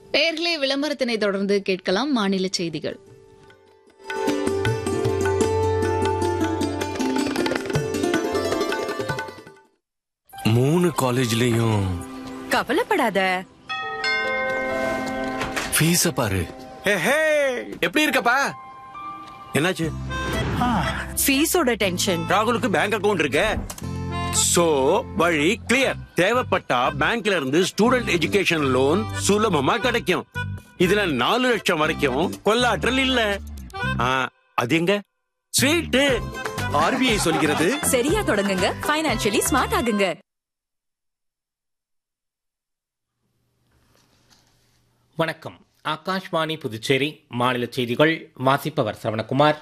நேர்களே விளம்பரத்தினை தொடர்ந்து கேட்கலாம் மாநில செய்திகள் மூணு காலேஜ்லயும் கவலைப்படாத ஃபீஸ பாரு ஹே எப்படி இருக்கப்பா என்னாச்சு ஃபீஸோட டென்ஷன் ராகுலுக்கு பேங்க் அக்கவுண்ட் இருக்கு சோ வழி கிளியர் தேவைப்பட்டா பேங்க்ல இருந்து ஸ்டூடெண்ட் எஜுகேஷன் லோன் சுலபமா கிடைக்கும் இதுல நாலு லட்சம் வரைக்கும் கொள்ளாற்றல் இல்ல ஆ, அது எங்க ஸ்வீட்டு ஆர்பிஐ சொல்கிறது சரியா தொடங்குங்க ஃபைனான்சியலி ஸ்மார்ட் ஆகுங்க வணக்கம் ஆகாஷ்வாணி புதுச்சேரி மாநில செய்திகள் வாசிப்பவர் சரவணகுமார்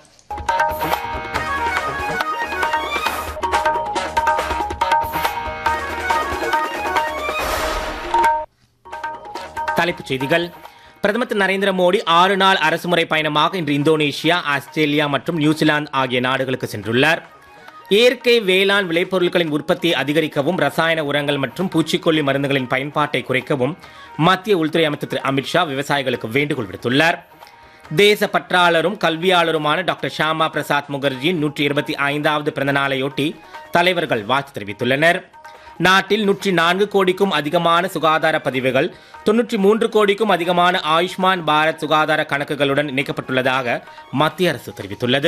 தலைப்புச் செய்திகள் பிரதமர் திரு நரேந்திர மோடி ஆறு நாள் அரசுமுறை பயணமாக இன்று இந்தோனேஷியா ஆஸ்திரேலியா மற்றும் நியூசிலாந்து ஆகிய நாடுகளுக்கு சென்றுள்ளார் இயற்கை வேளாண் விளைபொருட்களின் உற்பத்தியை அதிகரிக்கவும் ரசாயன உரங்கள் மற்றும் பூச்சிக்கொல்லி மருந்துகளின் பயன்பாட்டை குறைக்கவும் மத்திய உள்துறை அமைச்சர் திரு அமித்ஷா விவசாயிகளுக்கு வேண்டுகோள் விடுத்துள்ளார் தேச பற்றாளரும் கல்வியாளருமான டாக்டர் ஷியாமா பிரசாத் முகர்ஜியின் நூற்றி இருபத்தி ஐந்தாவது பிறந்த நாளையொட்டி தலைவர்கள் வாழ்த்து தெரிவித்துள்ளனர் நாட்டில் நூற்றி நான்கு கோடிக்கும் அதிகமான சுகாதார பதிவுகள் தொன்னூற்றி மூன்று கோடிக்கும் அதிகமான ஆயுஷ்மான் பாரத் சுகாதார கணக்குகளுடன் இணைக்கப்பட்டுள்ளதாக மத்திய அரசு தெரிவித்துள்ளது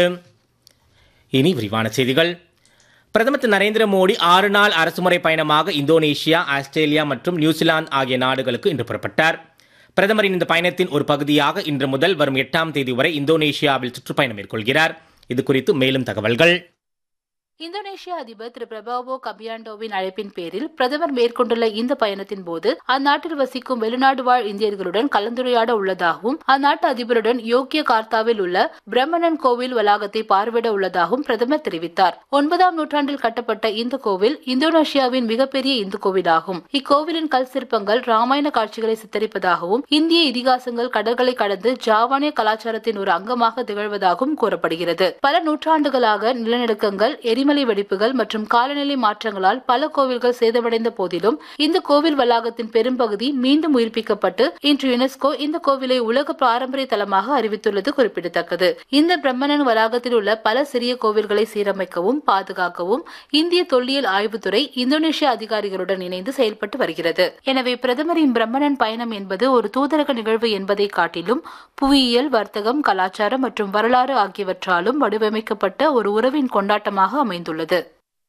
இனி விரிவான செய்திகள் பிரதமர் திரு நரேந்திர மோடி ஆறு நாள் அரசுமுறை பயணமாக இந்தோனேஷியா ஆஸ்திரேலியா மற்றும் நியூசிலாந்து ஆகிய நாடுகளுக்கு இன்று புறப்பட்டார் பிரதமரின் இந்த பயணத்தின் ஒரு பகுதியாக இன்று முதல் வரும் எட்டாம் தேதி வரை இந்தோனேஷியாவில் சுற்றுப்பயணம் மேற்கொள்கிறார் இது குறித்து மேலும் தகவல்கள் இந்தோனேஷிய அதிபர் திரு பிரபாவோ கபியாண்டோவின் அழைப்பின் பேரில் பிரதமர் மேற்கொண்டுள்ள இந்த பயணத்தின் போது அந்நாட்டில் வசிக்கும் வெளிநாடு வாழ் இந்தியர்களுடன் கலந்துரையாட உள்ளதாகவும் அந்நாட்டு அதிபருடன் யோக்கிய கார்த்தாவில் உள்ள பிரம்மணன் கோவில் வளாகத்தை பார்வையிட உள்ளதாகவும் பிரதமர் தெரிவித்தார் ஒன்பதாம் நூற்றாண்டில் கட்டப்பட்ட இந்த கோவில் இந்தோனேஷியாவின் மிகப்பெரிய இந்து கோவிலாகும் இக்கோவிலின் கல் சிற்பங்கள் ராமாயண காட்சிகளை சித்தரிப்பதாகவும் இந்திய இதிகாசங்கள் கடல்களை கடந்து ஜாவானிய கலாச்சாரத்தின் ஒரு அங்கமாக திகழ்வதாகவும் கூறப்படுகிறது பல நூற்றாண்டுகளாக நிலநடுக்கங்கள் எரிமலை வெடிப்புகள் மற்றும் காலநிலை மாற்றங்களால் பல கோவில்கள் சேதமடைந்த போதிலும் இந்த கோவில் வளாகத்தின் பெரும்பகுதி மீண்டும் உயிர்ப்பிக்கப்பட்டு இன்று யுனெஸ்கோ இந்த கோவிலை உலக பாரம்பரிய தலமாக அறிவித்துள்ளது குறிப்பிடத்தக்கது இந்த பிரம்மணன் வளாகத்தில் உள்ள பல சிறிய கோவில்களை சீரமைக்கவும் பாதுகாக்கவும் இந்திய தொல்லியல் ஆய்வுத்துறை இந்தோனேஷிய அதிகாரிகளுடன் இணைந்து செயல்பட்டு வருகிறது எனவே பிரதமரின் பிரம்மணன் பயணம் என்பது ஒரு தூதரக நிகழ்வு என்பதை காட்டிலும் புவியியல் வர்த்தகம் கலாச்சாரம் மற்றும் வரலாறு ஆகியவற்றாலும் வடிவமைக்கப்பட்ட ஒரு உறவின் கொண்டாட்டமாக அமைந்துள்ளது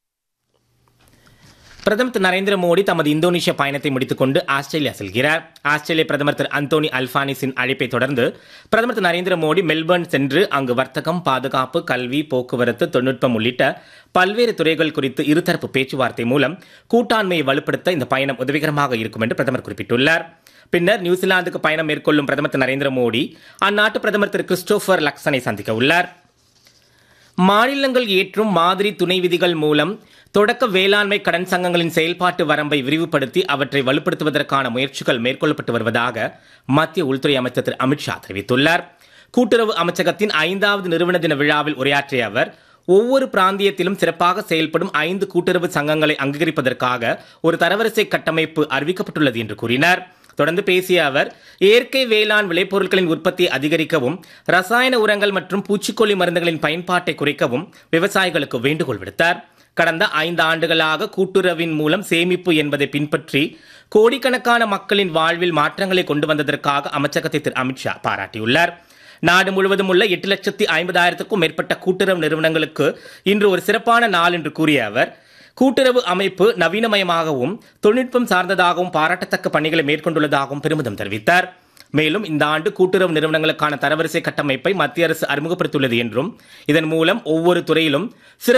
பிரதமர் திரு நரேந்திர மோடி தமது இந்தோனேஷிய பயணத்தை முடித்துக் கொண்டு ஆஸ்திரேலியா செல்கிறார் ஆஸ்திரேலிய பிரதமர் திரு அந்தோனி அல்பானிஸின் அழைப்பை தொடர்ந்து பிரதமர் திரு நரேந்திர மோடி மெல்பர்ன் சென்று அங்கு வர்த்தகம் பாதுகாப்பு கல்வி போக்குவரத்து தொழில்நுட்பம் உள்ளிட்ட பல்வேறு துறைகள் குறித்து இருதரப்பு பேச்சுவார்த்தை மூலம் கூட்டாண்மையை வலுப்படுத்த இந்த பயணம் உதவிகரமாக இருக்கும் என்று பிரதமர் குறிப்பிட்டுள்ளார் பின்னர் நியூசிலாந்துக்கு பயணம் மேற்கொள்ளும் பிரதமர் திரு நரேந்திர மோடி அந்நாட்டு பிரதமர் திரு கிறிஸ்டோபர் லக்சனை சந்திக்க உள்ளார் மாநிலங்கள் ஏற்றும் மாதிரி துணை விதிகள் மூலம் தொடக்க வேளாண்மை கடன் சங்கங்களின் செயல்பாட்டு வரம்பை விரிவுபடுத்தி அவற்றை வலுப்படுத்துவதற்கான முயற்சிகள் மேற்கொள்ளப்பட்டு வருவதாக மத்திய உள்துறை அமைச்சர் திரு அமித்ஷா தெரிவித்துள்ளார் கூட்டுறவு அமைச்சகத்தின் ஐந்தாவது நிறுவன தின விழாவில் உரையாற்றிய அவர் ஒவ்வொரு பிராந்தியத்திலும் சிறப்பாக செயல்படும் ஐந்து கூட்டுறவு சங்கங்களை அங்கீகரிப்பதற்காக ஒரு தரவரிசை கட்டமைப்பு அறிவிக்கப்பட்டுள்ளது என்று கூறினார் தொடர்ந்து பேசிய அவர் இயற்கை வேளாண் விளைபொருட்களின் உற்பத்தியை அதிகரிக்கவும் ரசாயன உரங்கள் மற்றும் பூச்சிக்கொல்லி மருந்துகளின் பயன்பாட்டை குறைக்கவும் விவசாயிகளுக்கு வேண்டுகோள் விடுத்தார் கடந்த ஐந்து ஆண்டுகளாக கூட்டுறவின் மூலம் சேமிப்பு என்பதை பின்பற்றி கோடிக்கணக்கான மக்களின் வாழ்வில் மாற்றங்களை கொண்டு வந்ததற்காக அமைச்சகத்தை திரு அமித்ஷா பாராட்டியுள்ளார் நாடு முழுவதும் உள்ள எட்டு லட்சத்தி ஐம்பதாயிரத்துக்கும் மேற்பட்ட கூட்டுறவு நிறுவனங்களுக்கு இன்று ஒரு சிறப்பான நாள் என்று கூறிய அவர் கூட்டுறவு அமைப்பு நவீனமயமாகவும் தொழில்நுட்பம் சார்ந்ததாகவும் பாராட்டத்தக்க பணிகளை மேற்கொண்டுள்ளதாகவும் பெருமிதம் தெரிவித்தார் மேலும் இந்த ஆண்டு கூட்டுறவு நிறுவனங்களுக்கான தரவரிசை கட்டமைப்பை மத்திய அரசு அறிமுகப்படுத்தியுள்ளது என்றும் இதன் மூலம் ஒவ்வொரு துறையிலும் சிறந்த